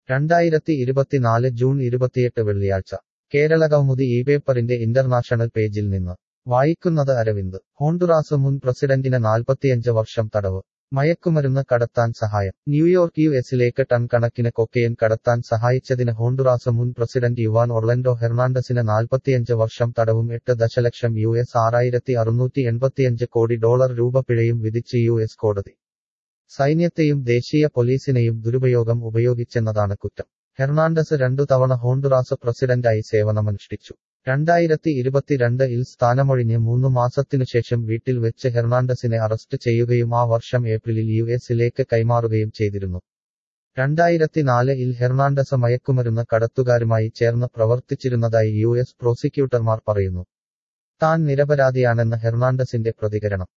രണ്ടായിരത്തി ഇരുപത്തിനാല് ജൂൺ ഇരുപത്തിയെട്ട് വെള്ളിയാഴ്ച കേരള കൗമുദി ഈ പേപ്പറിന്റെ ഇന്റർനാഷണൽ പേജിൽ നിന്ന് വായിക്കുന്നത് അരവിന്ദ് ഹോണ്ടുറാസ് മുൻ പ്രസിഡന്റിന് നാൽപ്പത്തിയഞ്ച് വർഷം തടവ് മയക്കുമരുന്ന് കടത്താൻ സഹായം ന്യൂയോർക്ക് യു എസിലേക്ക് ടൺ കണക്കിന് കൊക്കയൻ കടത്താൻ സഹായിച്ചതിന് ഹോണ്ടുറാസ് മുൻ പ്രസിഡന്റ് യുവാൻ ഒർലൻഡോ ഹെർണാണ്ടസിന് നാൽപ്പത്തിയഞ്ച് വർഷം തടവും എട്ട് ദശലക്ഷം യു എസ് ആറായിരത്തി അറുന്നൂറ്റി എൺപത്തിയഞ്ച് കോടി ഡോളർ രൂപ പിഴയും വിധിച്ച് യു എസ് കോടതി സൈന്യത്തെയും ദേശീയ പോലീസിനെയും ദുരുപയോഗം ഉപയോഗിച്ചെന്നതാണ് കുറ്റം ഹെർണാണ്ടസ് രണ്ടു തവണ ഹോണ്ടുറാസ് പ്രസിഡന്റായി സേവനമനുഷ്ഠിച്ചു രണ്ടായിരത്തി ഇരുപത്തിരണ്ട് ഇൽ സ്ഥാനമൊഴിഞ്ഞ് മൂന്നു മാസത്തിനുശേഷം വീട്ടിൽ വെച്ച് ഹെർണാണ്ടസിനെ അറസ്റ്റ് ചെയ്യുകയും ആ വർഷം ഏപ്രിലിൽ യു എസിലേക്ക് കൈമാറുകയും ചെയ്തിരുന്നു രണ്ടായിരത്തിനാല് ഇൽ ഹെർണാണ്ടസ് മയക്കുമരുന്ന് കടത്തുകാരുമായി ചേർന്ന് പ്രവർത്തിച്ചിരുന്നതായി യു എസ് പ്രോസിക്യൂട്ടർമാർ പറയുന്നു താൻ നിരപരാധിയാണെന്ന് ഹെർണാണ്ടസിന്റെ പ്രതികരണം